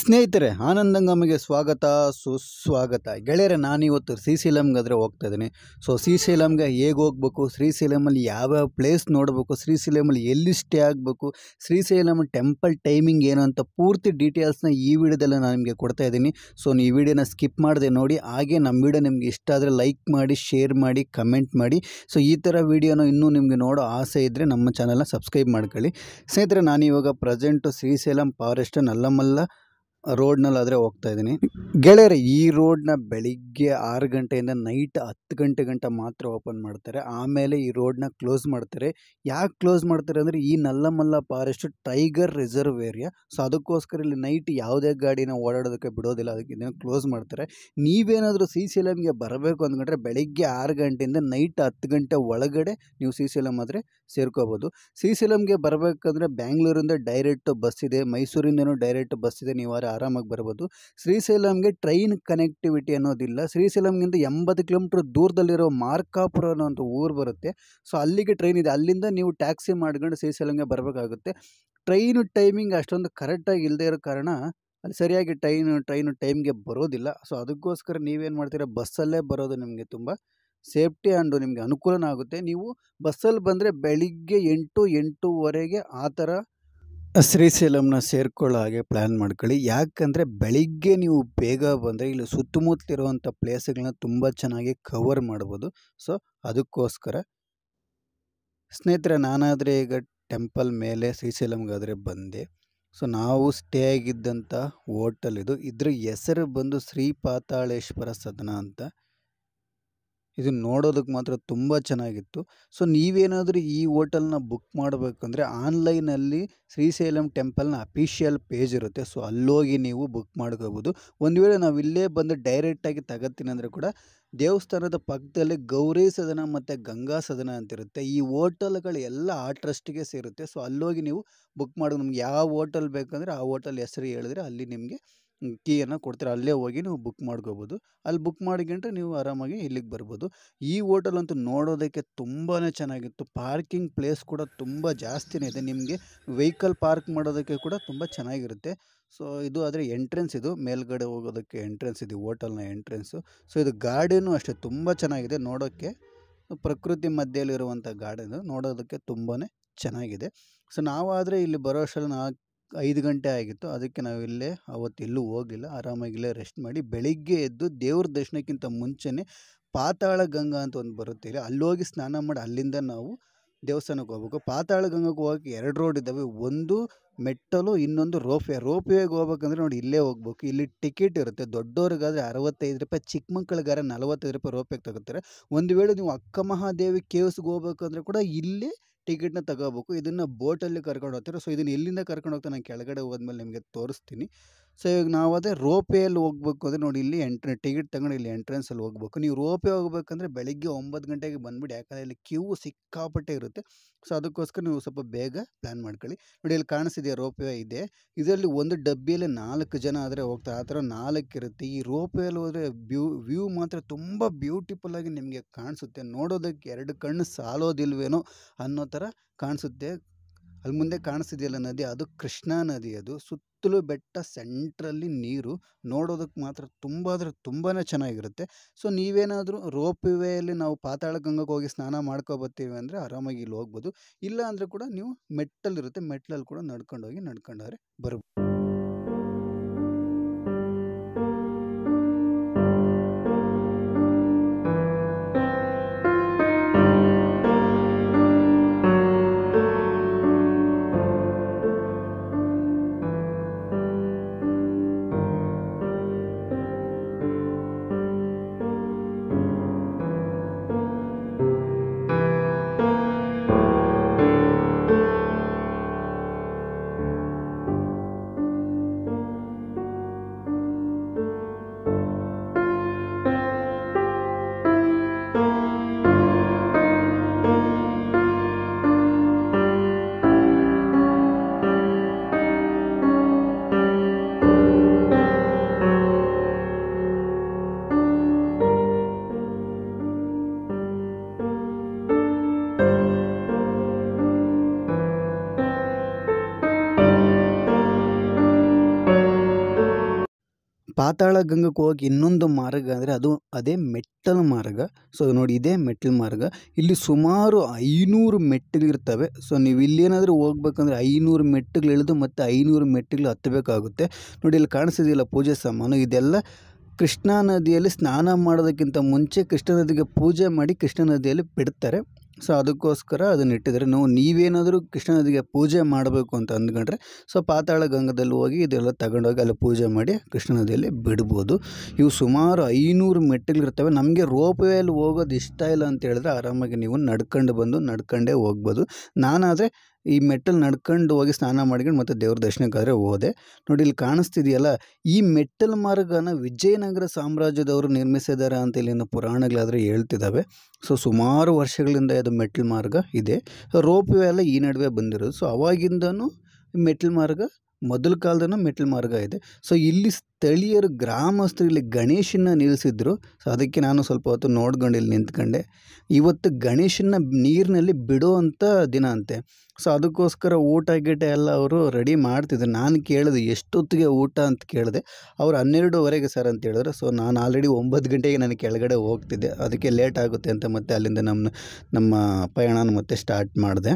ಸ್ನೇಹಿತರೆ ಆನಂದಂಗಮಿಗೆ ಸ್ವಾಗತ ಸುಸ್ವಾಗತ ಗೆಳೆಯರೆ ನಾನಿವತ್ತು ಶ್ರೀಶೈಲಂಗಾದರೆ ಹೋಗ್ತಾ ಇದ್ದೀನಿ ಸೊ ಶ್ರೀಶೈಲಂಗೆ ಹೇಗೆ ಹೋಗ್ಬೇಕು ಶ್ರೀಶೈಲಮಲ್ಲಿ ಯಾವ್ಯಾವ ಪ್ಲೇಸ್ ನೋಡಬೇಕು ಶ್ರೀಶೈಲಮಲ್ಲಿ ಎಲ್ಲಿ ಸ್ಟೇ ಆಗಬೇಕು ಶ್ರೀಶೈಲಂ ಟೆಂಪಲ್ ಟೈಮಿಂಗ್ ಏನು ಅಂತ ಪೂರ್ತಿ ಡೀಟೇಲ್ಸ್ನ ಈ ವಿಡಿಯೋದಲ್ಲಿ ನಾನು ನಿಮಗೆ ಕೊಡ್ತಾ ಇದ್ದೀನಿ ಸೊ ನೀವು ಈ ವಿಡಿಯೋನ ಸ್ಕಿಪ್ ಮಾಡದೆ ನೋಡಿ ಹಾಗೆ ನಮ್ಮ ವಿಡಿಯೋ ನಿಮಗೆ ಇಷ್ಟ ಆದರೆ ಲೈಕ್ ಮಾಡಿ ಶೇರ್ ಮಾಡಿ ಕಮೆಂಟ್ ಮಾಡಿ ಸೊ ಈ ಥರ ವಿಡಿಯೋನ ಇನ್ನೂ ನಿಮಗೆ ನೋಡೋ ಆಸೆ ಇದ್ದರೆ ನಮ್ಮ ಚಾನಲ್ನ ಸಬ್ಸ್ಕ್ರೈಬ್ ಮಾಡ್ಕೊಳ್ಳಿ ಸ್ನೇಹಿತರೆ ನಾನು ಇವಾಗ ಪ್ರೆಸೆಂಟು ಶ್ರೀಶೈಲಂ ಫಾರೆಸ್ಟ್ ನಲ್ಲಮಲ್ಲ ರೋಡ್ನಲ್ಲಾದರೆ ಹೋಗ್ತಾ ಇದ್ದೀನಿ ಗೆಳೆಯರೆ ಈ ರೋಡ್ನ ಬೆಳಿಗ್ಗೆ ಆರು ಗಂಟೆಯಿಂದ ನೈಟ್ ಹತ್ತು ಗಂಟೆ ಗಂಟ ಮಾತ್ರ ಓಪನ್ ಮಾಡ್ತಾರೆ ಆಮೇಲೆ ಈ ರೋಡ್ನ ಕ್ಲೋಸ್ ಮಾಡ್ತಾರೆ ಯಾಕೆ ಕ್ಲೋಸ್ ಮಾಡ್ತಾರೆ ಅಂದರೆ ಈ Nallamala forest tiger reserve area so ಅದಕ್ಕೋಸ್ಕರ ಇಲ್ಲಿ ನೈಟ್ ಯಾವುದೇ ಗಾಡಿನ ಓಡಾಡೋದಕ್ಕೆ ಬಿಡೋದಿಲ್ಲ ಅದಕ್ಕೆ ಇದನ್ನು ಕ್ಲೋಸ್ ಮಾಡ್ತಾರೆ ನೀವೇನಾದರೂ ಶ್ರೀಶೈಲಂಗೆ ಬರಬೇಕು ಅಂದ್ಕೊಂಡ್ರೆ ಬೆಳಿಗ್ಗೆ ಆರು ಗಂಟೆಯಿಂದ ನೈಟ್ ಹತ್ತು ಗಂಟೆ ಒಳಗಡೆ ನೀವು ಶ್ರೀಶೈಲಂ ಆದರೆ ಸೇರ್ಕೋಬೋದು ಶ್ರೀಶೈಲಂಗೆ ಬರಬೇಕಂದ್ರೆ ಬ್ಯಾಂಗ್ಳೂರಿಂದ ಡೈರೆಕ್ಟ್ ಬಸ್ ಇದೆ ಮೈಸೂರಿಂದನೂ ಡೈರೆಕ್ಟ್ ಬಸ್ ಇದೆ ನೀವು ಆದ್ರೆ ಆರಾಮಾಗಿ ಬರ್ಬೋದು ಶ್ರೀಶೈಲಂಗೆ ಟ್ರೈನ್ ಕನೆಕ್ಟಿವಿಟಿ ಅನ್ನೋದಿಲ್ಲ ಶ್ರೀಶೈಲಂಗಿಂತ ಎಂಬತ್ತು ಕಿಲೋಮೀಟ್ರ್ ದೂರದಲ್ಲಿರೋ ಮಾರ್ಕಾಪುರ ಅನ್ನೋ ಅಂತ ಊರು ಬರುತ್ತೆ ಸೊ ಅಲ್ಲಿಗೆ ಟ್ರೈನ್ ಇದೆ ಅಲ್ಲಿಂದ ನೀವು ಟ್ಯಾಕ್ಸಿ ಮಾಡ್ಕೊಂಡು ಶ್ರೀಶೈಲಂಗೆ ಬರಬೇಕಾಗುತ್ತೆ ಟ್ರೈನು ಟೈಮಿಂಗ್ ಅಷ್ಟೊಂದು ಕರೆಕ್ಟಾಗಿ ಇಲ್ಲದೆ ಇರೋ ಕಾರಣ ಅಲ್ಲಿ ಸರಿಯಾಗಿ ಟ್ರೈನು ಟ್ರೈನು ಟೈಮ್ಗೆ ಬರೋದಿಲ್ಲ ಸೊ ಅದಕ್ಕೋಸ್ಕರ ನೀವೇನು ಮಾಡ್ತೀರಾ ಬಸ್ಸಲ್ಲೇ ಬರೋದು ನಿಮಗೆ ತುಂಬ ಸೇಫ್ಟಿ ಆ್ಯಂಡು ನಿಮಗೆ ಅನುಕೂಲನೂ ಆಗುತ್ತೆ ನೀವು ಬಸ್ಸಲ್ಲಿ ಬಂದರೆ ಬೆಳಿಗ್ಗೆ ಎಂಟು ಎಂಟೂವರೆಗೆ ಆ ಥರ ಶ್ರೀಶೈಲಂನ ಸೇರ್ಕೊಳ್ಳೋ ಹಾಗೆ ಪ್ಲ್ಯಾನ್ ಮಾಡ್ಕೊಳ್ಳಿ ಯಾಕಂದರೆ ಬೆಳಿಗ್ಗೆ ನೀವು ಬೇಗ ಬಂದರೆ ಇಲ್ಲಿ ಸುತ್ತಮುತ್ತಲಿರುವಂಥ ಪ್ಲೇಸ್ಗಳನ್ನ ತುಂಬ ಚೆನ್ನಾಗಿ ಕವರ್ ಮಾಡ್ಬೋದು ಸೊ ಅದಕ್ಕೋಸ್ಕರ ಸ್ನೇಹಿತರೆ ನಾನಾದರೆ ಈಗ ಟೆಂಪಲ್ ಮೇಲೆ ಶ್ರೀಶೈಲಂಗಾದರೆ ಬಂದೆ ಸೊ ನಾವು ಸ್ಟೇ ಆಗಿದ್ದಂಥ ಹೋಟೆಲ್ ಇದು ಇದ್ರ ಹೆಸರು ಬಂದು ಶ್ರೀ ಪಾತಾಳೇಶ್ವರ ಸದನ ಅಂತ ಇದು ನೋಡೋದಕ್ಕೆ ಮಾತ್ರ ತುಂಬ ಚೆನ್ನಾಗಿತ್ತು ಸೊ ನೀವೇನಾದರೂ ಈ ಹೋಟೆಲ್ನ ಬುಕ್ ಮಾಡಬೇಕಂದ್ರೆ ಆನ್ಲೈನಲ್ಲಿ ಶ್ರೀಶೈಲಂ ಟೆಂಪಲ್ನ ಅಫಿಷಿಯಲ್ ಪೇಜ್ ಇರುತ್ತೆ ಸೊ ಅಲ್ಲೋಗಿ ನೀವು ಬುಕ್ ಮಾಡ್ಕೋಬೋದು ಒಂದು ವೇಳೆ ನಾವು ಇಲ್ಲೇ ಬಂದು ಡೈರೆಕ್ಟಾಗಿ ತಗೋತೀನಿ ಅಂದರೆ ಕೂಡ ದೇವಸ್ಥಾನದ ಪಕ್ಕದಲ್ಲಿ ಗೌರಿ ಸದನ ಮತ್ತು ಗಂಗಾ ಸದನ ಅಂತಿರುತ್ತೆ ಈ ಹೋಟೆಲ್ಗಳು ಎಲ್ಲ ಆ ಟ್ರಸ್ಟಿಗೆ ಸೇರುತ್ತೆ ಸೊ ಅಲ್ಲೋಗಿ ನೀವು ಬುಕ್ ಮಾಡೋದು ನಿಮ್ಗೆ ಯಾವ ಹೋಟೆಲ್ ಬೇಕಂದರೆ ಆ ಹೋಟೆಲ್ ಹೆಸರು ಹೇಳಿದ್ರೆ ಅಲ್ಲಿ ನಿಮಗೆ ಕೀಯನ್ನು ಕೊಡ್ತಾರೆ ಅಲ್ಲೇ ಹೋಗಿ ನೀವು ಬುಕ್ ಮಾಡ್ಕೋಬೋದು ಅಲ್ಲಿ ಬುಕ್ ಮಾಡಿಕೊಂಡ್ರೆ ನೀವು ಆರಾಮಾಗಿ ಇಲ್ಲಿಗೆ ಬರ್ಬೋದು ಈ ಹೋಟೆಲ್ ಅಂತೂ ನೋಡೋದಕ್ಕೆ ತುಂಬಾ ಚೆನ್ನಾಗಿತ್ತು ಪಾರ್ಕಿಂಗ್ ಪ್ಲೇಸ್ ಕೂಡ ತುಂಬ ಜಾಸ್ತಿನೇ ಇದೆ ನಿಮಗೆ ವೆಹಿಕಲ್ ಪಾರ್ಕ್ ಮಾಡೋದಕ್ಕೆ ಕೂಡ ತುಂಬ ಚೆನ್ನಾಗಿರುತ್ತೆ ಸೊ ಇದು ಆದರೆ ಎಂಟ್ರೆನ್ಸ್ ಇದು ಮೇಲ್ಗಡೆ ಹೋಗೋದಕ್ಕೆ ಎಂಟ್ರೆನ್ಸ್ ಇದು ಹೋಟೆಲ್ನ ಎಂಟ್ರೆನ್ಸು ಸೊ ಇದು ಗಾರ್ಡನು ಅಷ್ಟೇ ತುಂಬ ಚೆನ್ನಾಗಿದೆ ನೋಡೋಕ್ಕೆ ಪ್ರಕೃತಿ ಮಧ್ಯೆಯಲ್ಲಿರುವಂಥ ಗಾರ್ಡನು ನೋಡೋದಕ್ಕೆ ತುಂಬಾ ಚೆನ್ನಾಗಿದೆ ಸೊ ನಾವಾದರೆ ಇಲ್ಲಿ ಬರೋ ಅಷ್ಟರಲ್ಲಿ ನಾಲ್ಕು ಐದು ಗಂಟೆ ಆಗಿತ್ತು ಅದಕ್ಕೆ ನಾವು ಇಲ್ಲೇ ಅವತ್ತು ಎಲ್ಲೂ ಹೋಗಲಿಲ್ಲ ಆರಾಮಾಗಿ ಇಲ್ಲೇ ರೆಸ್ಟ್ ಮಾಡಿ ಬೆಳಿಗ್ಗೆ ಎದ್ದು ದೇವ್ರ ದರ್ಶನಕ್ಕಿಂತ ಮುಂಚೆನೇ ಪಾತಾಳ ಗಂಗಾ ಅಂತ ಒಂದು ಬರುತ್ತೆ ಇಲ್ಲಿ ಅಲ್ಲಿ ಹೋಗಿ ಸ್ನಾನ ಮಾಡಿ ಅಲ್ಲಿಂದ ನಾವು ದೇವಸ್ಥಾನಕ್ಕೆ ಹೋಗ್ಬೇಕು ಪಾತಾಳ ಗಂಗಕ್ಕೆ ಹೋಗೋಕ್ಕೆ ಎರಡು ರೋಡ್ ಇದ್ದಾವೆ ಒಂದು ಮೆಟ್ಟಲು ಇನ್ನೊಂದು ರೋಪ್ವೇ ರೋಪ್ವೇಗೆ ಹೋಗ್ಬೇಕಂದ್ರೆ ನೋಡಿ ಇಲ್ಲೇ ಹೋಗ್ಬೇಕು ಇಲ್ಲಿ ಟಿಕೆಟ್ ಇರುತ್ತೆ ದೊಡ್ಡವ್ರಿಗಾದರೆ ಅರವತ್ತೈದು ರೂಪಾಯಿ ಚಿಕ್ಕ ಮಕ್ಕಳಿಗಾದ್ರೆ ನಲವತ್ತೈದು ರೂಪಾಯಿ ರೋಪ್ವೇಗೆ ತಗೋತಾರೆ ಒಂದು ವೇಳೆ ನೀವು ಅಕ್ಕ ಮಹಾದೇವಿ ಕೇವ್ಸ್ಗೆ ಹೋಗ್ಬೇಕಂದ್ರೆ ಕೂಡ ಇಲ್ಲೇ ಟಿಕೆಟ್ನ ತಗೋಬೇಕು ಇದನ್ನು ಬೋಟಲ್ಲಿ ಕರ್ಕೊಂಡು ಹೋಗ್ತಾರೆ ಸೊ ಇದನ್ನು ಎಲ್ಲಿಂದ ಕರ್ಕೊಂಡು ಹೋಗ್ತಾರೆ ನಾನು ಕೆಳಗಡೆ ಹೋದ್ಮೇಲೆ ನಿಮಗೆ ತೋರಿಸ್ತೀನಿ ಸೊ ಇವಾಗ ನಾವು ಅದೇ ರೋಪೇಯಲ್ಲಿ ಹೋಗ್ಬೇಕು ಅಂದರೆ ನೋಡಿ ಇಲ್ಲಿ ಎಂಟ್ರೆ ಟಿಕೆಟ್ ತಗೊಂಡು ಇಲ್ಲಿ ಎಂಟ್ರೆನ್ಸಲ್ಲಿ ಹೋಗ್ಬೇಕು ನೀವು ರೋಪೇ ಹೋಗ್ಬೇಕಂದ್ರೆ ಬೆಳಿಗ್ಗೆ ಒಂಬತ್ತು ಗಂಟೆಗೆ ಬಂದುಬಿಡಿ ಯಾಕಂದರೆ ಇಲ್ಲಿ ಕ್ಯೂ ಸಿಕ್ಕಾಪಟ್ಟೆ ಇರುತ್ತೆ ಸೊ ಅದಕ್ಕೋಸ್ಕರ ನೀವು ಸ್ವಲ್ಪ ಬೇಗ ಪ್ಲ್ಯಾನ್ ಮಾಡ್ಕೊಳ್ಳಿ ನೋಡಿ ಇಲ್ಲಿ ಕಾಣಿಸ್ತಿದೆಯಾ ರೋಪ್ವೇ ಇದೆ ಇದರಲ್ಲಿ ಒಂದು ಡಬ್ಬಿಯಲ್ಲಿ ನಾಲ್ಕು ಜನ ಆದರೆ ಹೋಗ್ತಾರೆ ಆ ಥರ ನಾಲ್ಕು ಇರುತ್ತೆ ಈ ರೋಪ್ವೇಯಲ್ಲಿ ಹೋದರೆ ಬ್ಯೂ ವ್ಯೂ ಮಾತ್ರ ತುಂಬ ಬ್ಯೂಟಿಫುಲ್ಲಾಗಿ ನಿಮಗೆ ಕಾಣಿಸುತ್ತೆ ನೋಡೋದಕ್ಕೆ ಎರಡು ಕಣ್ಣು ಸಾಲೋದಿಲ್ವೇನೋ ಅನ್ನೋ ಥರ ಕಾಣಿಸುತ್ತೆ ಅಲ್ಲಿ ಮುಂದೆ ಕಾಣಿಸ್ತಿದೆಯಲ್ಲ ನದಿ ಅದು ಕೃಷ್ಣಾ ನದಿ ಅದು ಸುತ್ತಲೂ ಬೆಟ್ಟ ಸೆಂಟ್ರಲ್ಲಿ ನೀರು ನೋಡೋದಕ್ಕೆ ಮಾತ್ರ ತುಂಬ ಅಂದರೆ ತುಂಬಾ ಚೆನ್ನಾಗಿರುತ್ತೆ ಸೊ ನೀವೇನಾದರೂ ರೋಪ್ ವೇಯಲ್ಲಿ ನಾವು ಪಾತಾಳ ಗಂಗಕ್ಕೆ ಹೋಗಿ ಸ್ನಾನ ಮಾಡ್ಕೊಬರ್ತೀವಿ ಅಂದರೆ ಆರಾಮಾಗಿ ಇಲ್ಲಿ ಹೋಗ್ಬೋದು ಇಲ್ಲ ಅಂದರೆ ಕೂಡ ನೀವು ಮೆಟ್ಟಲಿರುತ್ತೆ ಮೆಟ್ಲಲ್ಲಿ ಕೂಡ ನಡ್ಕೊಂಡು ಹೋಗಿ ನಡ್ಕೊಂಡವ್ರೆ ಬರ್ಬೋದು ಪಾತಾಳ ಗಂಗಕ್ಕೆ ಹೋಗಕ್ಕೆ ಇನ್ನೊಂದು ಮಾರ್ಗ ಅಂದರೆ ಅದು ಅದೇ ಮೆಟ್ಟಲು ಮಾರ್ಗ ಸೊ ನೋಡಿ ಇದೇ ಮೆಟ್ಟಲು ಮಾರ್ಗ ಇಲ್ಲಿ ಸುಮಾರು ಐನೂರು ಮೆಟ್ಟಿಲಿರ್ತವೆ ಸೊ ನೀವು ಇಲ್ಲೇನಾದರೂ ಹೋಗ್ಬೇಕಂದ್ರೆ ಐನೂರು ಮೆಟ್ಟಿಲು ಇಳಿದು ಮತ್ತು ಐನೂರು ಮೆಟ್ಟಿಲು ಹತ್ತಬೇಕಾಗುತ್ತೆ ನೋಡಿ ಇಲ್ಲಿ ಕಾಣಿಸ್ತಿದೆಯಲ್ಲ ಪೂಜೆ ಸಾಮಾನು ಇದೆಲ್ಲ ಕೃಷ್ಣಾ ನದಿಯಲ್ಲಿ ಸ್ನಾನ ಮಾಡೋದಕ್ಕಿಂತ ಮುಂಚೆ ಕೃಷ್ಣ ನದಿಗೆ ಪೂಜೆ ಮಾಡಿ ಕೃಷ್ಣ ನದಿಯಲ್ಲಿ ಬಿಡ್ತಾರೆ ಸೊ ಅದಕ್ಕೋಸ್ಕರ ಅದನ್ನ ಇಟ್ಟಿದ್ದಾರೆ ನಾವು ನೀವೇನಾದರೂ ಕೃಷ್ಣ ನದಿಗೆ ಪೂಜೆ ಮಾಡಬೇಕು ಅಂತ ಅಂದ್ಕೊಂಡ್ರೆ ಸೊ ಪಾತಾಳ ಗಂಗದಲ್ಲಿ ಹೋಗಿ ಇದೆಲ್ಲ ತಗೊಂಡೋಗಿ ಅಲ್ಲಿ ಪೂಜೆ ಮಾಡಿ ಕೃಷ್ಣ ನದಿಯಲ್ಲಿ ಬಿಡ್ಬೋದು ಇವು ಸುಮಾರು ಐನೂರು ಮೆಟ್ಟಿಲಿರ್ತವೆ ನಮಗೆ ರೋಪ್ ವೇಯಲ್ಲಿ ಹೋಗೋದು ಇಷ್ಟ ಇಲ್ಲ ಅಂತ ಹೇಳಿದ್ರೆ ಆರಾಮಾಗಿ ನೀವು ನಡ್ಕೊಂಡು ಬಂದು ನಡ್ಕೊಂಡೇ ಹೋಗ್ಬೋದು ನಾನಾದರೆ ಈ ಮೆಟ್ಟಲು ನಡ್ಕೊಂಡು ಹೋಗಿ ಸ್ನಾನ ಮಾಡ್ಕೊಂಡು ಮತ್ತೆ ದೇವ್ರ ದರ್ಶನಕ್ಕಾದರೆ ಹೋದೆ ನೋಡಿ ಇಲ್ಲಿ ಕಾಣಿಸ್ತಿದೆಯಲ್ಲ ಈ ಮೆಟ್ಟಲು ಮಾರ್ಗನ ವಿಜಯನಗರ ಸಾಮ್ರಾಜ್ಯದವರು ನಿರ್ಮಿಸಿದ್ದಾರೆ ಅಂತ ಇಲ್ಲಿನ ಪುರಾಣಗಳಾದರೆ ಹೇಳ್ತಿದ್ದಾವೆ ಸೊ ಸುಮಾರು ವರ್ಷಗಳಿಂದ ಇದು ಮೆಟ್ಟಲು ಮಾರ್ಗ ಇದೆ ರೋಪ್ ವೇ ಎಲ್ಲ ಈ ನಡುವೆ ಬಂದಿರೋದು ಸೊ ಅವಾಗಿಂದನೂ ಮೆಟ್ಟಲು ಮಾರ್ಗ ಮೊದಲ ಕಾಲದನೂ ಮೆಟ್ಟಲು ಮಾರ್ಗ ಇದೆ ಸೊ ಇಲ್ಲಿ ಸ್ಥಳೀಯರು ಗ್ರಾಮಸ್ಥರು ಇಲ್ಲಿ ಗಣೇಶನ ನಿಲ್ಲಿಸಿದ್ರು ಸೊ ಅದಕ್ಕೆ ನಾನು ಸ್ವಲ್ಪ ಹೊತ್ತು ನೋಡ್ಕೊಂಡು ಇಲ್ಲಿ ನಿಂತ್ಕೊಂಡೆ ಇವತ್ತು ಗಣೇಶನ ನೀರಿನಲ್ಲಿ ಬಿಡೋ ಅಂಥ ದಿನ ಅಂತೆ ಸೊ ಅದಕ್ಕೋಸ್ಕರ ಊಟ ಗೀಟ ಎಲ್ಲ ಅವರು ರೆಡಿ ಮಾಡ್ತಿದ್ರು ನಾನು ಕೇಳಿದೆ ಎಷ್ಟೊತ್ತಿಗೆ ಊಟ ಅಂತ ಕೇಳಿದೆ ಅವ್ರು ಹನ್ನೆರಡುವರೆಗೆ ಸರ್ ಅಂತ ಹೇಳಿದ್ರು ಸೊ ನಾನು ಆಲ್ರೆಡಿ ಒಂಬತ್ತು ಗಂಟೆಗೆ ನಾನು ಕೆಳಗಡೆ ಹೋಗ್ತಿದ್ದೆ ಅದಕ್ಕೆ ಲೇಟ್ ಆಗುತ್ತೆ ಅಂತ ಮತ್ತೆ ಅಲ್ಲಿಂದ ನಮ್ಮ ನಮ್ಮ ಪಯಣನ ಮತ್ತೆ ಸ್ಟಾರ್ಟ್ ಮಾಡಿದೆ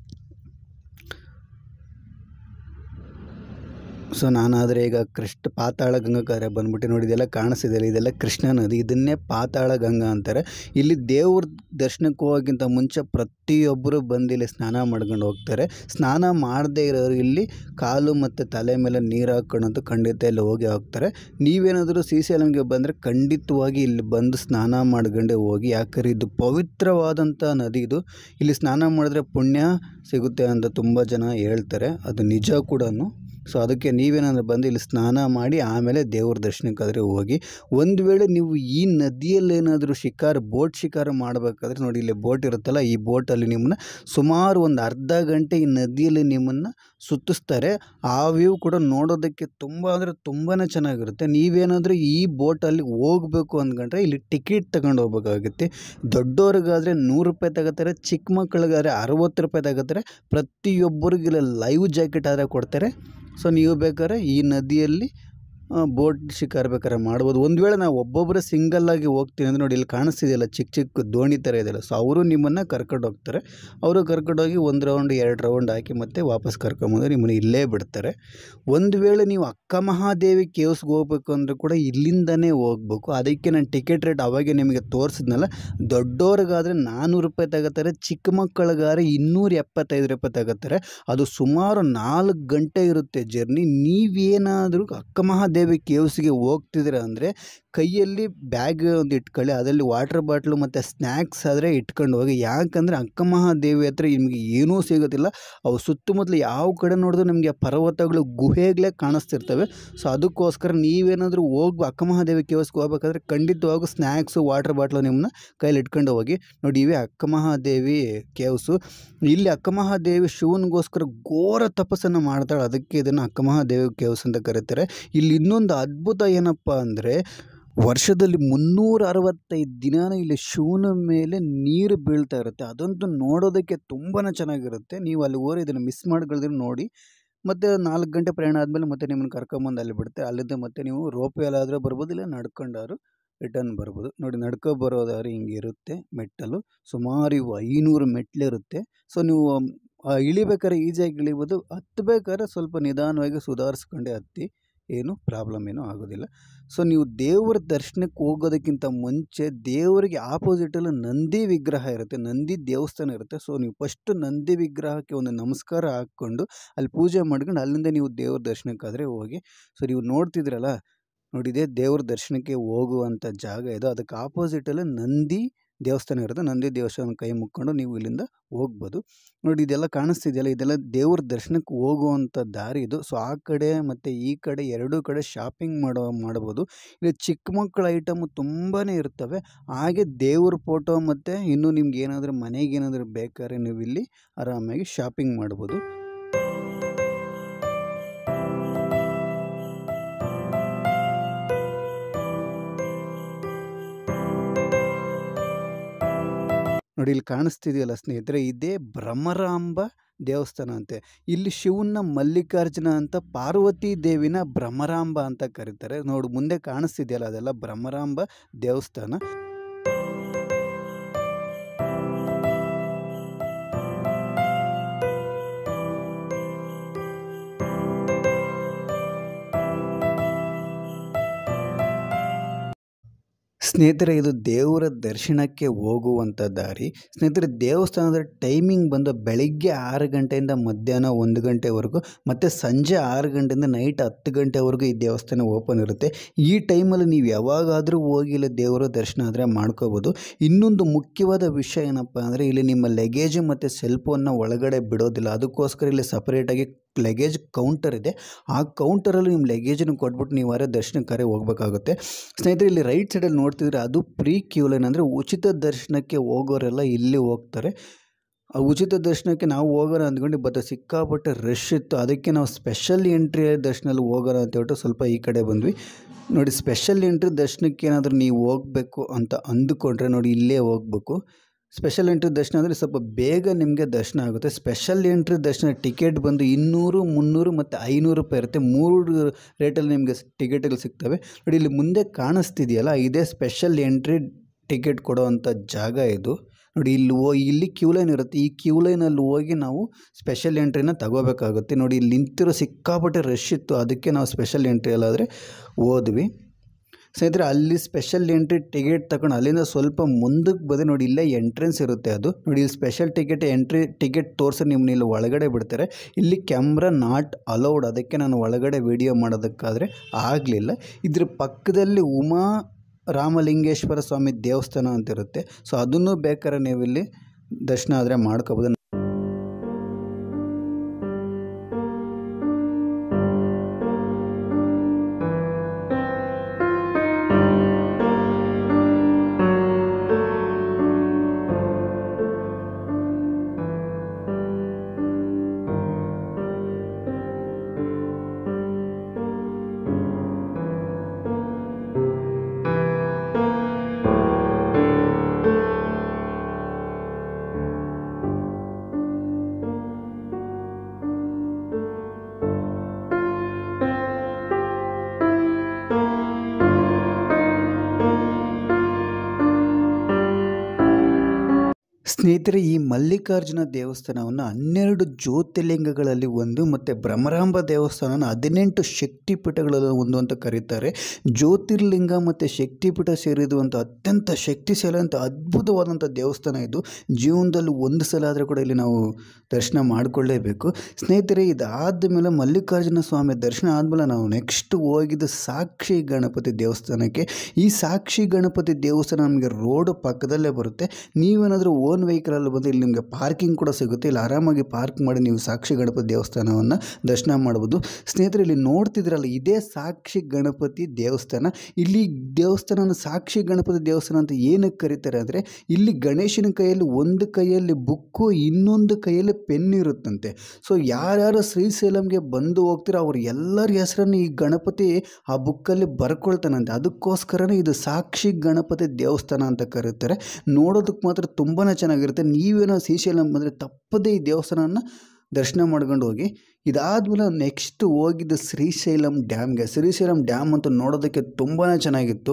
ಸೊ ನಾನಾದರೆ ಈಗ ಕೃಷ್ಣ ಪಾತಾಳ ಗಂಗಾ ಕಾರ್ಯ ಬಂದ್ಬಿಟ್ಟು ನೋಡಿ ಇದೆಲ್ಲ ಕಾಣಿಸ್ತಿದೆಯಲ್ಲ ಇದೆಲ್ಲ ಕೃಷ್ಣ ನದಿ ಇದನ್ನೇ ಪಾತಾಳ ಗಂಗಾ ಅಂತಾರೆ ಇಲ್ಲಿ ದೇವ್ರ ದರ್ಶನಕ್ಕೆ ಹೋಗೋಕ್ಕಿಂತ ಮುಂಚೆ ಪ್ರತಿಯೊಬ್ಬರು ಬಂದು ಇಲ್ಲಿ ಸ್ನಾನ ಮಾಡ್ಕೊಂಡು ಹೋಗ್ತಾರೆ ಸ್ನಾನ ಮಾಡದೇ ಇರೋರು ಇಲ್ಲಿ ಕಾಲು ಮತ್ತು ತಲೆ ಮೇಲೆ ನೀರು ಹಾಕ್ಕೊಂಡಂತೂ ಖಂಡಿತ ಇಲ್ಲಿ ಹೋಗಿ ಹೋಗ್ತಾರೆ ನೀವೇನಾದರೂ ಸಿ ಸಿ ಎಲ್ಗೆ ಬಂದರೆ ಖಂಡಿತವಾಗಿ ಇಲ್ಲಿ ಬಂದು ಸ್ನಾನ ಮಾಡ್ಕೊಂಡೇ ಹೋಗಿ ಯಾಕಂದ್ರೆ ಇದು ಪವಿತ್ರವಾದಂಥ ನದಿ ಇದು ಇಲ್ಲಿ ಸ್ನಾನ ಮಾಡಿದ್ರೆ ಪುಣ್ಯ ಸಿಗುತ್ತೆ ಅಂತ ತುಂಬ ಜನ ಹೇಳ್ತಾರೆ ಅದು ನಿಜ ಕೂಡ ಸೊ ಅದಕ್ಕೆ ನೀವೇನಾದ್ರು ಬಂದು ಇಲ್ಲಿ ಸ್ನಾನ ಮಾಡಿ ಆಮೇಲೆ ದೇವ್ರ ದರ್ಶನಕ್ಕಾದರೆ ಹೋಗಿ ಒಂದು ವೇಳೆ ನೀವು ಈ ನದಿಯಲ್ಲಿ ಏನಾದರೂ ಶಿಕಾರ ಬೋಟ್ ಶಿಕಾರ ಮಾಡಬೇಕಾದ್ರೆ ನೋಡಿ ಇಲ್ಲಿ ಬೋಟ್ ಇರುತ್ತಲ್ಲ ಈ ಬೋಟಲ್ಲಿ ನಿಮ್ಮನ್ನ ಸುಮಾರು ಒಂದು ಅರ್ಧ ಗಂಟೆ ಈ ನದಿಯಲ್ಲಿ ನಿಮ್ಮನ್ನು ಸುತ್ತಿಸ್ತಾರೆ ಆ ವ್ಯೂ ಕೂಡ ನೋಡೋದಕ್ಕೆ ತುಂಬ ಅಂದರೆ ತುಂಬಾ ಚೆನ್ನಾಗಿರುತ್ತೆ ನೀವೇನಾದರೂ ಈ ಬೋಟಲ್ಲಿ ಹೋಗಬೇಕು ಅಂದ್ಕೊಂಡ್ರೆ ಇಲ್ಲಿ ಟಿಕೆಟ್ ತಗೊಂಡು ಹೋಗ್ಬೇಕಾಗುತ್ತೆ ದೊಡ್ಡವ್ರಿಗಾದರೆ ನೂರು ರೂಪಾಯಿ ತಗೋತಾರೆ ಚಿಕ್ಕ ಮಕ್ಕಳಿಗಾದ್ರೆ ಅರವತ್ತು ರೂಪಾಯಿ ತಗೋತಾರೆ ಪ್ರತಿಯೊಬ್ಬರಿಗೂ ಇಲ್ಲಿ ಲೈವ್ ಜಾಕೆಟ್ ಆದರೆ ಕೊಡ್ತಾರೆ ಸೊ ನೀವು ಬೇಕಾದ್ರೆ ಈ ನದಿಯಲ್ಲಿ ಬೋಟ್ ಶಿಕಾರ ಬೇಕಾದ್ರೆ ಮಾಡ್ಬೋದು ಒಂದು ವೇಳೆ ನಾವು ಒಬ್ಬೊಬ್ಬರೇ ಸಿಂಗಲ್ಲಾಗಿ ಹೋಗ್ತೀವಿ ಅಂದರೆ ನೋಡಿ ಇಲ್ಲಿ ಕಾಣಿಸ್ತಿದೆಯಲ್ಲ ಚಿಕ್ಕ ಚಿಕ್ಕ ದೋಣಿ ಥರ ಇದೆಯಲ್ಲ ಸೊ ಅವರು ನಿಮ್ಮನ್ನು ಕರ್ಕೊಂಡು ಹೋಗ್ತಾರೆ ಅವರು ಕರ್ಕೊಂಡೋಗಿ ಒಂದು ರೌಂಡ್ ಎರಡು ರೌಂಡ್ ಹಾಕಿ ಮತ್ತೆ ವಾಪಸ್ ಕರ್ಕೊಂಬಂದು ನಿಮ್ಮನ್ನು ಇಲ್ಲೇ ಬಿಡ್ತಾರೆ ಒಂದು ವೇಳೆ ನೀವು ಅಕ್ಕ ಮಹಾದೇವಿ ಕೇವ್ಸ್ಗೆ ಹೋಗ್ಬೇಕು ಅಂದರೆ ಕೂಡ ಇಲ್ಲಿಂದನೇ ಹೋಗ್ಬೇಕು ಅದಕ್ಕೆ ನಾನು ಟಿಕೆಟ್ ರೇಟ್ ಅವಾಗೆ ನಿಮಗೆ ತೋರಿಸಿದ್ನಲ್ಲ ದೊಡ್ಡವ್ರಿಗಾದರೆ ನಾನ್ನೂರು ರೂಪಾಯಿ ತಗೋತಾರೆ ಚಿಕ್ಕ ಮಕ್ಕಳಿಗಾದ್ರೆ ಇನ್ನೂರ ಎಪ್ಪತ್ತೈದು ರೂಪಾಯಿ ತಗೋತಾರೆ ಅದು ಸುಮಾರು ನಾಲ್ಕು ಗಂಟೆ ಇರುತ್ತೆ ಜರ್ನಿ ನೀವೇನಾದರೂ ಅಕ್ಕ ಮಹಾದೇವಿ ಕೇವ್ಸ್ಗೆ ಹೋಗ್ತಿದ್ದೀರ ಅಂದರೆ ಕೈಯಲ್ಲಿ ಬ್ಯಾಗ್ ಒಂದು ಇಟ್ಕೊಳ್ಳಿ ಅದರಲ್ಲಿ ವಾಟರ್ ಬಾಟ್ಲು ಮತ್ತು ಸ್ನ್ಯಾಕ್ಸ್ ಆದರೆ ಇಟ್ಕೊಂಡು ಹೋಗಿ ಯಾಕಂದರೆ ಅಕ್ಕ ಮಹಾದೇವಿ ಹತ್ರ ನಿಮಗೆ ಏನೂ ಸಿಗೋದಿಲ್ಲ ಅವು ಸುತ್ತಮುತ್ತಲು ಯಾವ ಕಡೆ ನೋಡಿದ್ರು ನಿಮಗೆ ಪರ್ವತಗಳು ಗುಹೆಗಳೇ ಕಾಣಿಸ್ತಿರ್ತವೆ ಸೊ ಅದಕ್ಕೋಸ್ಕರ ನೀವೇನಾದರೂ ಹೋಗಿ ಅಕ್ಕ ಮಹಾದೇವಿ ಕೇವ್ಸ್ಗೆ ಹೋಗ್ಬೇಕಾದ್ರೆ ಖಂಡಿತವಾಗೂ ಸ್ನ್ಯಾಕ್ಸು ವಾಟರ್ ಬಾಟ್ಲು ನಿಮ್ಮನ್ನ ಕೈಲಿ ಇಟ್ಕೊಂಡು ಹೋಗಿ ನೋಡಿ ಇವೇ ಅಕ್ಕ ಮಹಾದೇವಿ ಕೇವ್ಸು ಇಲ್ಲಿ ಅಕ್ಕ ಮಹಾದೇವಿ ಶಿವನಿಗೋಸ್ಕರ ಘೋರ ತಪಸ್ಸನ್ನು ಮಾಡ್ತಾಳೆ ಅದಕ್ಕೆ ಇದನ್ನು ಅಕ್ಕ ಮಹಾದೇವಿ ಕೇವ್ಸ್ ಅಂತ ಕರೀತಾರೆ ಇಲ್ಲಿ ಇನ್ನೊಂದು ಅದ್ಭುತ ಏನಪ್ಪ ಅಂದರೆ ವರ್ಷದಲ್ಲಿ ಮುನ್ನೂರ ಅರವತ್ತೈದು ದಿನಾನೂ ಇಲ್ಲಿ ಶಿವನ ಮೇಲೆ ನೀರು ಬೀಳ್ತಾ ಇರುತ್ತೆ ಅದಂತೂ ನೋಡೋದಕ್ಕೆ ತುಂಬಾ ಚೆನ್ನಾಗಿರುತ್ತೆ ನೀವು ಅಲ್ಲಿ ಹೋಗಿ ಇದನ್ನು ಮಿಸ್ ಮಾಡ್ಕೊಳ್ದ್ರೆ ನೋಡಿ ಮತ್ತು ನಾಲ್ಕು ಗಂಟೆ ಪ್ರಯಾಣ ಆದಮೇಲೆ ಮತ್ತೆ ನಿಮ್ಮನ್ನು ಕರ್ಕೊಂಬಂದು ಅಲ್ಲಿ ಬಿಡುತ್ತೆ ಅಲ್ಲಿಂದ ಮತ್ತೆ ನೀವು ರೋಪ್ವೇಲಾದರೂ ಬರ್ಬೋದು ಇಲ್ಲ ನಡ್ಕೊಂಡಾದ್ರು ರಿಟರ್ನ್ ಬರ್ಬೋದು ನೋಡಿ ನಡ್ಕೊ ಬರೋದಾದ್ರೆ ಹಿಂಗೆ ಇರುತ್ತೆ ಮೆಟ್ಟಲು ಸುಮಾರು ಇವು ಐನೂರು ಮೆಟ್ಲಿರುತ್ತೆ ಸೊ ನೀವು ಆ, ಇಳಿಬೇಕಾದ್ರೆ ಈಸಿಯಾಗಿ ಇಳಿಬೋದು ಹತ್ಬೇಕಾದ್ರೆ ಸ್ವಲ್ಪ ನಿಧಾನವಾಗಿ ಸುಧಾರಿಸ್ಕೊಂಡೇ ಹತ್ತಿ ಏನು ಪ್ರಾಬ್ಲಮ್ ಏನೂ ಆಗೋದಿಲ್ಲ ಸೊ ನೀವು ದೇವರ ದರ್ಶನಕ್ಕೆ ಹೋಗೋದಕ್ಕಿಂತ ಮುಂಚೆ ದೇವರಿಗೆ ಆಪೋಸಿಟಲ್ಲಿ ನಂದಿ ವಿಗ್ರಹ ಇರುತ್ತೆ ನಂದಿ ದೇವಸ್ಥಾನ ಇರುತ್ತೆ ಸೊ ನೀವು ಫಸ್ಟು ನಂದಿ ವಿಗ್ರಹಕ್ಕೆ ಒಂದು ನಮಸ್ಕಾರ ಹಾಕ್ಕೊಂಡು ಅಲ್ಲಿ ಪೂಜೆ ಮಾಡ್ಕೊಂಡು ಅಲ್ಲಿಂದ ನೀವು ದೇವ್ರ ದರ್ಶನಕ್ಕಾದರೆ ಹೋಗಿ ಸೊ ನೀವು ನೋಡ್ತಿದ್ರಲ್ಲ ನೋಡಿದೆ ದೇವ್ರ ದರ್ಶನಕ್ಕೆ ಹೋಗುವಂಥ ಜಾಗ ಇದು ಅದಕ್ಕೆ ಆಪೋಸಿಟಲ್ಲಿ ನಂದಿ ದೇವಸ್ಥಾನ ಇರುತ್ತೆ ನಂದಿ ದೇವಸ್ಥಾನ ಕೈ ಮುಕ್ಕೊಂಡು ನೀವು ಇಲ್ಲಿಂದ ಹೋಗ್ಬೋದು ನೋಡಿ ಇದೆಲ್ಲ ಕಾಣಿಸ್ತಿದೆಯಲ್ಲ ಇದೆಲ್ಲ ದೇವ್ರ ದರ್ಶನಕ್ಕೆ ಹೋಗುವಂಥ ದಾರಿ ಇದು ಸೊ ಆ ಕಡೆ ಮತ್ತು ಈ ಕಡೆ ಎರಡೂ ಕಡೆ ಶಾಪಿಂಗ್ ಮಾಡೋ ಮಾಡ್ಬೋದು ಇಲ್ಲಿ ಚಿಕ್ಕ ಮಕ್ಕಳ ಐಟಮು ತುಂಬಾ ಇರ್ತವೆ ಹಾಗೆ ದೇವ್ರ ಫೋಟೋ ಮತ್ತು ಇನ್ನೂ ನಿಮ್ಗೆ ಏನಾದರೂ ಮನೆಗೆ ಏನಾದರೂ ಬೇಕಾದ್ರೆ ನೀವು ಇಲ್ಲಿ ಆರಾಮಾಗಿ ಶಾಪಿಂಗ್ ಮಾಡ್ಬೋದು ನೋಡಿ ಇಲ್ಲಿ ಕಾಣಿಸ್ತಿದೆಯಲ್ಲ ಸ್ನೇಹಿತರೆ ಇದೇ ಭ್ರಮರಾಂಬ ದೇವಸ್ಥಾನ ಅಂತೆ ಇಲ್ಲಿ ಶಿವನ ಮಲ್ಲಿಕಾರ್ಜುನ ಅಂತ ಪಾರ್ವತಿ ದೇವಿನ ಭ್ರಮರಾಂಬ ಅಂತ ಕರೀತಾರೆ ನೋಡು ಮುಂದೆ ಕಾಣಿಸ್ತಿದೆಯಲ್ಲ ಅದೆಲ್ಲ ಭ್ರಮರಾಂಬ ದೇವಸ್ಥಾನ ಸ್ನೇಹಿತರೆ ಇದು ದೇವರ ದರ್ಶನಕ್ಕೆ ಹೋಗುವಂಥ ದಾರಿ ಸ್ನೇಹಿತರೆ ದೇವಸ್ಥಾನದ ಟೈಮಿಂಗ್ ಬಂದು ಬೆಳಿಗ್ಗೆ ಆರು ಗಂಟೆಯಿಂದ ಮಧ್ಯಾಹ್ನ ಒಂದು ಗಂಟೆವರೆಗೂ ಮತ್ತು ಸಂಜೆ ಆರು ಗಂಟೆಯಿಂದ ನೈಟ್ ಹತ್ತು ಗಂಟೆವರೆಗೂ ಈ ದೇವಸ್ಥಾನ ಓಪನ್ ಇರುತ್ತೆ ಈ ಟೈಮಲ್ಲಿ ನೀವು ಯಾವಾಗಾದರೂ ಹೋಗಿ ಇಲ್ಲಿ ದೇವರ ದರ್ಶನ ಆದರೆ ಮಾಡ್ಕೋಬೋದು ಇನ್ನೊಂದು ಮುಖ್ಯವಾದ ವಿಷಯ ಏನಪ್ಪ ಅಂದರೆ ಇಲ್ಲಿ ನಿಮ್ಮ ಲಗೇಜು ಮತ್ತು ಸೆಲ್ ಫೋನ್ನ ಒಳಗಡೆ ಬಿಡೋದಿಲ್ಲ ಅದಕ್ಕೋಸ್ಕರ ಇಲ್ಲಿ ಸಪರೇಟಾಗಿ ಲಗೇಜ್ ಕೌಂಟರ್ ಇದೆ ಆ ಕೌಂಟರಲ್ಲಿ ನಿಮ್ಮ ಲಗೇಜನ್ನು ಕೊಟ್ಬಿಟ್ಟು ನೀವು ಅವರೇ ದರ್ಶನಕ್ಕಾರೆ ಹೋಗಬೇಕಾಗುತ್ತೆ ಸ್ನೇಹಿತರೆ ಇಲ್ಲಿ ರೈಟ್ ಸೈಡಲ್ಲಿ ನೋಡ್ತಿದ್ರೆ ಅದು ಪ್ರೀ ಕ್ಯೂ ಲೈನ್ ಅಂದರೆ ಉಚಿತ ದರ್ಶನಕ್ಕೆ ಹೋಗೋರೆಲ್ಲ ಇಲ್ಲಿ ಹೋಗ್ತಾರೆ ಆ ಉಚಿತ ದರ್ಶನಕ್ಕೆ ನಾವು ಹೋಗೋಣ ಅಂದ್ಕೊಂಡು ಬಟ್ ಸಿಕ್ಕಾಪಟ್ಟೆ ರಶ್ ಇತ್ತು ಅದಕ್ಕೆ ನಾವು ಸ್ಪೆಷಲ್ ಎಂಟ್ರಿ ದರ್ಶನಲ್ಲಿ ಹೋಗೋಣ ಅಂತ ಹೇಳ್ಬಿಟ್ಟು ಸ್ವಲ್ಪ ಈ ಕಡೆ ಬಂದ್ವಿ ನೋಡಿ ಸ್ಪೆಷಲ್ ಎಂಟ್ರಿ ದರ್ಶನಕ್ಕೆ ಏನಾದರೂ ನೀವು ಹೋಗಬೇಕು ಅಂತ ಅಂದುಕೊಂಡ್ರೆ ನೋಡಿ ಇಲ್ಲೇ ಹೋಗಬೇಕು ಸ್ಪೆಷಲ್ ಎಂಟ್ರಿ ದರ್ಶನ ಅಂದರೆ ಸ್ವಲ್ಪ ಬೇಗ ನಿಮಗೆ ದರ್ಶನ ಆಗುತ್ತೆ ಸ್ಪೆಷಲ್ ಎಂಟ್ರಿ ದರ್ಶನ ಟಿಕೆಟ್ ಬಂದು ಇನ್ನೂರು ಮುನ್ನೂರು ಮತ್ತು ಐನೂರು ರೂಪಾಯಿ ಇರುತ್ತೆ ಮೂರು ರೇಟಲ್ಲಿ ನಿಮಗೆ ಟಿಕೆಟ್ಗಳು ಸಿಗ್ತವೆ ನೋಡಿ ಇಲ್ಲಿ ಮುಂದೆ ಕಾಣಿಸ್ತಿದೆಯಲ್ಲ ಇದೇ ಸ್ಪೆಷಲ್ ಎಂಟ್ರಿ ಟಿಕೆಟ್ ಕೊಡೋವಂಥ ಜಾಗ ಇದು ನೋಡಿ ಇಲ್ಲಿ ಹೋ ಇಲ್ಲಿ ಕ್ಯೂ ಲೈನ್ ಇರುತ್ತೆ ಈ ಕ್ಯೂ ಲೈನಲ್ಲಿ ಹೋಗಿ ನಾವು ಸ್ಪೆಷಲ್ ಎಂಟ್ರಿನ ತಗೋಬೇಕಾಗುತ್ತೆ ನೋಡಿ ಇಲ್ಲಿ ನಿಂತಿರೋ ಸಿಕ್ಕಾಪಟ್ಟೆ ರಶ್ ಇತ್ತು ಅದಕ್ಕೆ ನಾವು ಸ್ಪೆಷಲ್ ಎಂಟ್ರಿ ಅಲ್ಲಾದರೆ ಹೋದ್ವಿ ಸ್ನೇಹಿತರೆ ಅಲ್ಲಿ ಸ್ಪೆಷಲ್ ಎಂಟ್ರಿ ಟಿಕೆಟ್ ತಗೊಂಡು ಅಲ್ಲಿಂದ ಸ್ವಲ್ಪ ಮುಂದಕ್ಕೆ ಬಂದರೆ ನೋಡಿ ಇಲ್ಲೇ ಎಂಟ್ರೆನ್ಸ್ ಇರುತ್ತೆ ಅದು ನೋಡಿ ಇಲ್ಲಿ ಸ್ಪೆಷಲ್ ಟಿಕೆಟ್ ಎಂಟ್ರಿ ಟಿಕೆಟ್ ತೋರಿಸಿ ನಿಮ್ಮನ್ನ ಇಲ್ಲಿ ಒಳಗಡೆ ಬಿಡ್ತಾರೆ ಇಲ್ಲಿ ಕ್ಯಾಮ್ರಾ ನಾಟ್ ಅಲೌಡ್ ಅದಕ್ಕೆ ನಾನು ಒಳಗಡೆ ವಿಡಿಯೋ ಮಾಡೋದಕ್ಕಾದರೆ ಆಗಲಿಲ್ಲ ಇದ್ರ ಪಕ್ಕದಲ್ಲಿ ಉಮಾ ರಾಮಲಿಂಗೇಶ್ವರ ಸ್ವಾಮಿ ದೇವಸ್ಥಾನ ಅಂತ ಇರುತ್ತೆ ಸೊ ಅದನ್ನು ಬೇಕಾದ್ರೆ ನೀವು ಇಲ್ಲಿ ದರ್ಶನ ಆದರೆ ಮಾಡ್ಕೋಬೋದು ಸ್ನೇಹಿತರೆ ಈ ಮಲ್ಲಿಕಾರ್ಜುನ ದೇವಸ್ಥಾನವನ್ನು ಹನ್ನೆರಡು ಜ್ಯೋತಿರ್ಲಿಂಗಗಳಲ್ಲಿ ಒಂದು ಮತ್ತು ಭ್ರಮರಾಂಬ ದೇವಸ್ಥಾನನ ಹದಿನೆಂಟು ಶಕ್ತಿಪೀಠಗಳಲ್ಲಿ ಒಂದು ಅಂತ ಕರೀತಾರೆ ಜ್ಯೋತಿರ್ಲಿಂಗ ಮತ್ತು ಶಕ್ತಿಪೀಠ ಸೇರಿದು ಅಂತ ಅತ್ಯಂತ ಶಕ್ತಿಶಾಲಿ ಅಂತ ಅದ್ಭುತವಾದಂಥ ದೇವಸ್ಥಾನ ಇದು ಜೀವನದಲ್ಲಿ ಒಂದು ಸಲ ಆದರೂ ಕೂಡ ಇಲ್ಲಿ ನಾವು ದರ್ಶನ ಮಾಡಿಕೊಳ್ಳೇಬೇಕು ಸ್ನೇಹಿತರೆ ಇದಾದ ಮೇಲೆ ಮಲ್ಲಿಕಾರ್ಜುನ ಸ್ವಾಮಿ ದರ್ಶನ ಆದಮೇಲೆ ನಾವು ನೆಕ್ಸ್ಟ್ ಹೋಗಿದ್ದು ಸಾಕ್ಷಿ ಗಣಪತಿ ದೇವಸ್ಥಾನಕ್ಕೆ ಈ ಸಾಕ್ಷಿ ಗಣಪತಿ ದೇವಸ್ಥಾನ ನಮಗೆ ರೋಡ್ ಪಕ್ಕದಲ್ಲೇ ಬರುತ್ತೆ ನೀವೇನಾದರೂ ಓನ್ ವೆಹಿಕಲಲ್ಲಿ ಬಂದು ಇಲ್ಲಿ ನಿಮಗೆ ಪಾರ್ಕಿಂಗ್ ಕೂಡ ಸಿಗುತ್ತೆ ಇಲ್ಲಿ ಆರಾಮಾಗಿ ಪಾರ್ಕ್ ಮಾಡಿ ನೀವು ಸಾಕ್ಷಿ ಗಣಪತಿ ದೇವಸ್ಥಾನವನ್ನು ದರ್ಶನ ಮಾಡ್ಬೋದು ಸ್ನೇಹಿತರೆ ಇಲ್ಲಿ ನೋಡ್ತಿದ್ರಲ್ಲ ಇದೇ ಸಾಕ್ಷಿ ಗಣಪತಿ ದೇವಸ್ಥಾನ ಇಲ್ಲಿ ದೇವಸ್ಥಾನನ ಸಾಕ್ಷಿ ಗಣಪತಿ ದೇವಸ್ಥಾನ ಅಂತ ಏನಕ್ಕೆ ಕರೀತಾರೆ ಅಂದರೆ ಇಲ್ಲಿ ಗಣೇಶನ ಕೈಯಲ್ಲಿ ಒಂದು ಕೈಯಲ್ಲಿ ಬುಕ್ಕು ಇನ್ನೊಂದು ಕೈಯಲ್ಲಿ ಪೆನ್ ಇರುತ್ತಂತೆ ಸೊ ಯಾರ್ಯಾರು ಶ್ರೀಶೈಲಂಗೆ ಬಂದು ಹೋಗ್ತೀರೋ ಅವ್ರ ಎಲ್ಲರ ಹೆಸರನ್ನು ಈ ಗಣಪತಿ ಆ ಬುಕ್ಕಲ್ಲಿ ಬರ್ಕೊಳ್ತಾನಂತೆ ಅದಕ್ಕೋಸ್ಕರನೇ ಇದು ಸಾಕ್ಷಿ ಗಣಪತಿ ದೇವಸ್ಥಾನ ಅಂತ ಕರೀತಾರೆ ನೋಡೋದಕ್ಕೆ ಮಾತ್ರ ತುಂಬಾ ಚೆನ್ನಾಗಿರುತ್ತೆ ನೀವೇನೋ ಶ್ರೀಶೈಲಂ ಬಂದರೆ ತಪ್ಪದೇ ಈ ದೇವಸ್ಥಾನನ ದರ್ಶನ ಮಾಡ್ಕೊಂಡು ಹೋಗಿ ಇದಾದ್ಮೇಲೆ ನೆಕ್ಸ್ಟ್ ಹೋಗಿದ್ದು ಶ್ರೀಶೈಲಂ ಡ್ಯಾಮ್ಗೆ ಶ್ರೀಶೈಲಂ ಡ್ಯಾಮ್ ಅಂತ ನೋಡೋದಕ್ಕೆ ತುಂಬಾ ಚೆನ್ನಾಗಿತ್ತು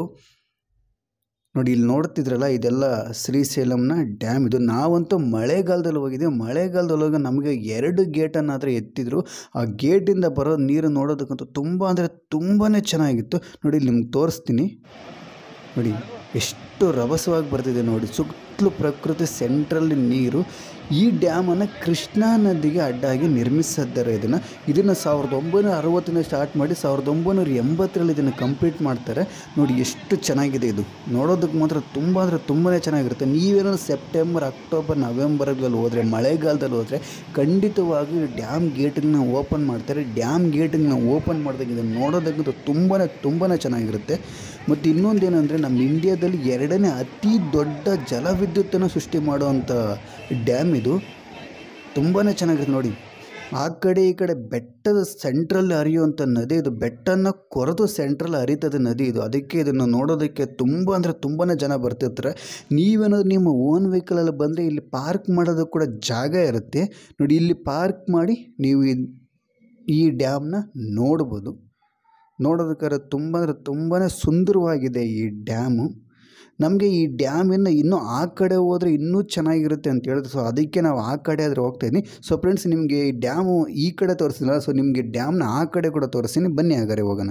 ನೋಡಿ ಇಲ್ಲಿ ನೋಡ್ತಿದ್ರಲ್ಲ ಇದೆಲ್ಲ ಶ್ರೀಶೈಲಂನ ಡ್ಯಾಮ್ ಇದು ನಾವಂತೂ ಮಳೆಗಾಲದಲ್ಲಿ ಹೋಗಿದ್ದೀವಿ ಮಳೆಗಾಲದಲ್ಲಿ ಹೋಗಿ ನಮಗೆ ಎರಡು ಗೇಟನ್ನಾದರೆ ಎತ್ತಿದ್ರು ಆ ಗೇಟಿಂದ ಬರೋ ನೀರು ನೋಡೋದಕ್ಕಂತೂ ತುಂಬ ಅಂದರೆ ತುಂಬಾ ಚೆನ್ನಾಗಿತ್ತು ನೋಡಿ ಇಲ್ಲಿ ನಿಮ್ಗೆ ತೋರಿಸ್ತೀನಿ ನೋಡಿ ಎಷ್ಟು ರಭಸವಾಗಿ ಬರ್ತಿದೆ ನೋಡಿ ಸುತ್ತಲೂ ಪ್ರಕೃತಿ ಸೆಂಟ್ರಲ್ಲಿ ನೀರು ಈ ಡ್ಯಾಮನ್ನು ಕೃಷ್ಣಾ ನದಿಗೆ ಅಡ್ಡಾಗಿ ನಿರ್ಮಿಸಿದ್ದಾರೆ ಇದನ್ನು ಇದನ್ನು ಸಾವಿರದ ಒಂಬೈನೂರ ಅರವತ್ತಿನ ಸ್ಟಾರ್ಟ್ ಮಾಡಿ ಸಾವಿರದ ಒಂಬೈನೂರ ಎಂಬತ್ತರಲ್ಲಿ ಇದನ್ನು ಕಂಪ್ಲೀಟ್ ಮಾಡ್ತಾರೆ ನೋಡಿ ಎಷ್ಟು ಚೆನ್ನಾಗಿದೆ ಇದು ನೋಡೋದಕ್ಕೆ ಮಾತ್ರ ತುಂಬ ಅಂದರೆ ತುಂಬಾ ಚೆನ್ನಾಗಿರುತ್ತೆ ನೀವೇನಾದ್ರು ಸೆಪ್ಟೆಂಬರ್ ಅಕ್ಟೋಬರ್ ನವೆಂಬರಲ್ಲಿ ಹೋದರೆ ಮಳೆಗಾಲದಲ್ಲಿ ಹೋದರೆ ಖಂಡಿತವಾಗಿ ಡ್ಯಾಮ್ ಗೇಟನ್ನ ಓಪನ್ ಮಾಡ್ತಾರೆ ಡ್ಯಾಮ್ ಗೇಟನ್ನ ಓಪನ್ ಮಾಡಿದಾಗ ಇದನ್ನು ನೋಡೋದಕ್ಕಂತೂ ತುಂಬಾ ತುಂಬಾ ಚೆನ್ನಾಗಿರುತ್ತೆ ಮತ್ತು ಇನ್ನೊಂದೇನೆಂದರೆ ನಮ್ಮ ಇಂಡಿಯಾದಲ್ಲಿ ಎರಡನೇ ಅತಿ ದೊಡ್ಡ ಜಲವಿದ್ಯುತ್ತನ್ನು ಸೃಷ್ಟಿ ಮಾಡುವಂಥ ಡ್ಯಾಮ್ ಇದು ತುಂಬಾ ಚೆನ್ನಾಗಿರುತ್ತೆ ನೋಡಿ ಆ ಕಡೆ ಈ ಕಡೆ ಬೆಟ್ಟದ ಸೆಂಟ್ರಲ್ಲಿ ಹರಿಯುವಂಥ ನದಿ ಇದು ಬೆಟ್ಟನ ಕೊರೆದು ಸೆಂಟ್ರಲ್ಲಿ ಹರಿತದೆ ನದಿ ಇದು ಅದಕ್ಕೆ ಇದನ್ನು ನೋಡೋದಕ್ಕೆ ತುಂಬ ಅಂದರೆ ತುಂಬಾ ಜನ ಬರ್ತಿರ್ತಾರೆ ನೀವೇನಾದ್ರು ನಿಮ್ಮ ಓನ್ ವೆಹಿಕಲಲ್ಲಿ ಬಂದರೆ ಇಲ್ಲಿ ಪಾರ್ಕ್ ಮಾಡೋದಕ್ಕೆ ಕೂಡ ಜಾಗ ಇರುತ್ತೆ ನೋಡಿ ಇಲ್ಲಿ ಪಾರ್ಕ್ ಮಾಡಿ ನೀವು ಇದ್- ಈ ಡ್ಯಾಮ್ನ ನೋಡ್ಬೋದು ನೋಡೋದಕ್ಕಾದ್ರೆ ತುಂಬ ಅಂದರೆ ತುಂಬಾ ಸುಂದರವಾಗಿದೆ ಈ ಡ್ಯಾಮು ನಮಗೆ ಈ ಡ್ಯಾಮಿಂದ ಇನ್ನೂ ಆ ಕಡೆ ಹೋದರೆ ಇನ್ನೂ ಚೆನ್ನಾಗಿರುತ್ತೆ ಅಂತ ಹೇಳಿದ್ರು ಸೊ ಅದಕ್ಕೆ ನಾವು ಆ ಕಡೆ ಆದರೆ ಹೋಗ್ತಾಯಿದ್ವಿ ಸೊ ಫ್ರೆಂಡ್ಸ್ ನಿಮಗೆ ಈ ಡ್ಯಾಮು ಈ ಕಡೆ ತೋರಿಸಿಲ್ಲ ಸೊ ನಿಮಗೆ ಡ್ಯಾಮ್ನ ಆ ಕಡೆ ಕೂಡ ತೋರಿಸ್ತೀನಿ ಬನ್ನಿ ಹಾಗಾದ್ರೆ ಹೋಗೋಣ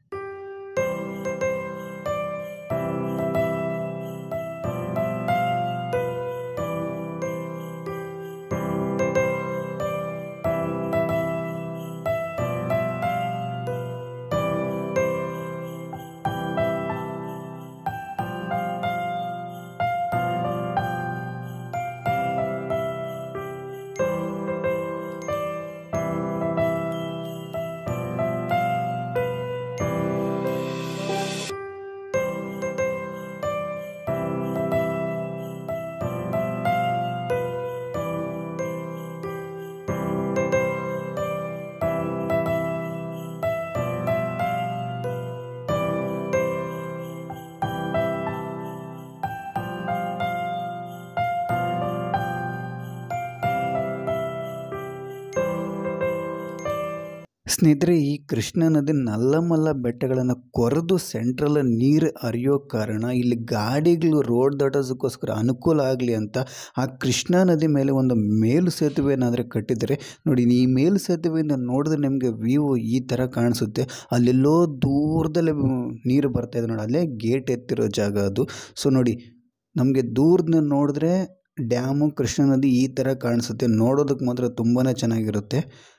ಸ್ನೇಹಿತರೆ ಈ ಕೃಷ್ಣ ನದಿ ನಲ್ಲಮಲ್ಲ ಬೆಟ್ಟಗಳನ್ನು ಕೊರೆದು ಸೆಂಟ್ರಲ್ ನೀರು ಹರಿಯೋ ಕಾರಣ ಇಲ್ಲಿ ಗಾಡಿಗಳು ರೋಡ್ ದಾಟೋದಕ್ಕೋಸ್ಕರ ಅನುಕೂಲ ಆಗಲಿ ಅಂತ ಆ ಕೃಷ್ಣಾ ನದಿ ಮೇಲೆ ಒಂದು ಮೇಲು ಸೇತುವೆನಾದರೆ ಕಟ್ಟಿದರೆ ನೋಡಿ ಈ ಮೇಲು ಸೇತುವೆಯಿಂದ ನೋಡಿದ್ರೆ ನಿಮಗೆ ವ್ಯೂ ಈ ಥರ ಕಾಣಿಸುತ್ತೆ ಅಲ್ಲೆಲ್ಲೋ ದೂರದಲ್ಲೇ ನೀರು ಬರ್ತಾ ಇದೆ ನೋಡಿ ಅಲ್ಲೇ ಗೇಟ್ ಎತ್ತಿರೋ ಜಾಗ ಅದು ಸೊ ನೋಡಿ ನಮಗೆ ದೂರದ ನೋಡಿದ್ರೆ ಡ್ಯಾಮು ಕೃಷ್ಣಾ ನದಿ ಈ ಥರ ಕಾಣಿಸುತ್ತೆ ನೋಡೋದಕ್ಕೆ ಮಾತ್ರ ತುಂಬಾ ಚೆನ್ನಾಗಿರುತ್ತೆ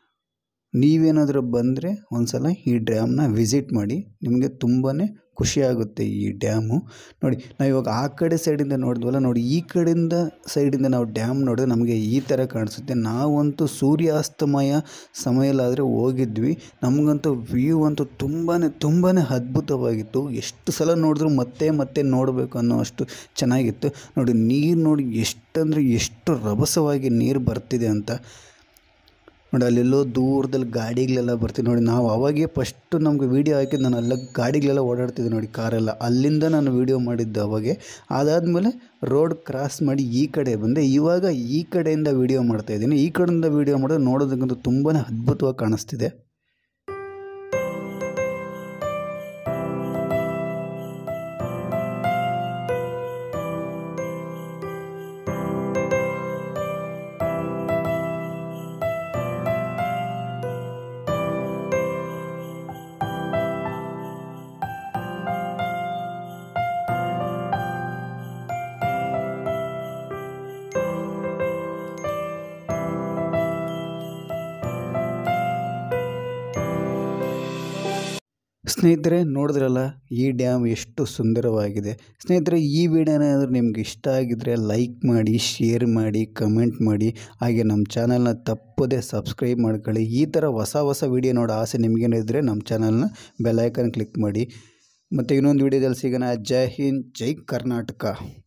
ನೀವೇನಾದರೂ ಬಂದರೆ ಒಂದ್ಸಲ ಈ ಡ್ಯಾಮ್ನ ವಿಸಿಟ್ ಮಾಡಿ ನಿಮಗೆ ತುಂಬಾ ಖುಷಿಯಾಗುತ್ತೆ ಈ ಡ್ಯಾಮು ನೋಡಿ ನಾವು ಇವಾಗ ಆ ಕಡೆ ಸೈಡಿಂದ ನೋಡಿದ್ವಲ್ಲ ನೋಡಿ ಈ ಕಡೆಯಿಂದ ಸೈಡಿಂದ ನಾವು ಡ್ಯಾಮ್ ನೋಡಿದ್ರೆ ನಮಗೆ ಈ ಥರ ಕಾಣಿಸುತ್ತೆ ನಾವಂತೂ ಸೂರ್ಯಾಸ್ತಮಯ ಸಮಯಲ್ಲಾದರೆ ಹೋಗಿದ್ವಿ ನಮಗಂತೂ ವ್ಯೂ ಅಂತೂ ತುಂಬಾ ತುಂಬಾ ಅದ್ಭುತವಾಗಿತ್ತು ಎಷ್ಟು ಸಲ ನೋಡಿದ್ರು ಮತ್ತೆ ಮತ್ತೆ ನೋಡಬೇಕು ಅನ್ನೋ ಅಷ್ಟು ಚೆನ್ನಾಗಿತ್ತು ನೋಡಿ ನೀರು ನೋಡಿ ಎಷ್ಟಂದರೆ ಎಷ್ಟು ರಭಸವಾಗಿ ನೀರು ಬರ್ತಿದೆ ಅಂತ ನೋಡಿ ಅಲ್ಲೆಲ್ಲೋ ದೂರದಲ್ಲಿ ಗಾಡಿಗಳೆಲ್ಲ ಬರ್ತಿದೆ ನೋಡಿ ನಾವು ಅವಾಗೇ ಫಸ್ಟು ನಮಗೆ ವೀಡಿಯೋ ಹಾಕಿದ್ದು ನಾನು ಅಲ್ಲ ಗಾಡಿಗಳೆಲ್ಲ ಓಡಾಡ್ತಿದ್ದೆ ನೋಡಿ ಕಾರೆಲ್ಲ ಅಲ್ಲಿಂದ ನಾನು ವೀಡಿಯೋ ಮಾಡಿದ್ದು ಅವಾಗೆ ಅದಾದಮೇಲೆ ರೋಡ್ ಕ್ರಾಸ್ ಮಾಡಿ ಈ ಕಡೆ ಬಂದೆ ಇವಾಗ ಈ ಕಡೆಯಿಂದ ವೀಡಿಯೋ ಮಾಡ್ತಾಯಿದ್ದೀನಿ ಈ ಕಡೆಯಿಂದ ವೀಡಿಯೋ ಮಾಡೋದು ನೋಡೋದಕ್ಕಂತೂ ತುಂಬಾ ಅದ್ಭುತವಾಗಿ ಕಾಣಿಸ್ತಿದೆ ಸ್ನೇಹಿತರೆ ನೋಡಿದ್ರಲ್ಲ ಈ ಡ್ಯಾಮ್ ಎಷ್ಟು ಸುಂದರವಾಗಿದೆ ಸ್ನೇಹಿತರೆ ಈ ವಿಡಿಯೋ ಏನಾದರೂ ನಿಮ್ಗೆ ಇಷ್ಟ ಆಗಿದ್ದರೆ ಲೈಕ್ ಮಾಡಿ ಶೇರ್ ಮಾಡಿ ಕಮೆಂಟ್ ಮಾಡಿ ಹಾಗೆ ನಮ್ಮ ಚಾನಲ್ನ ತಪ್ಪದೇ ಸಬ್ಸ್ಕ್ರೈಬ್ ಮಾಡ್ಕೊಳ್ಳಿ ಈ ಥರ ಹೊಸ ಹೊಸ ವಿಡಿಯೋ ನೋಡೋ ಆಸೆ ನಿಮಗೇನಿದ್ರೆ ನಮ್ಮ ಚಾನಲ್ನ ಬೆಲ್ಲೈಕನ್ ಕ್ಲಿಕ್ ಮಾಡಿ ಮತ್ತು ಇನ್ನೊಂದು ವಿಡಿಯೋದಲ್ಲಿ ಸಿಗೋಣ ಜೈ ಹಿಂದ್ ಜೈ ಕರ್ನಾಟಕ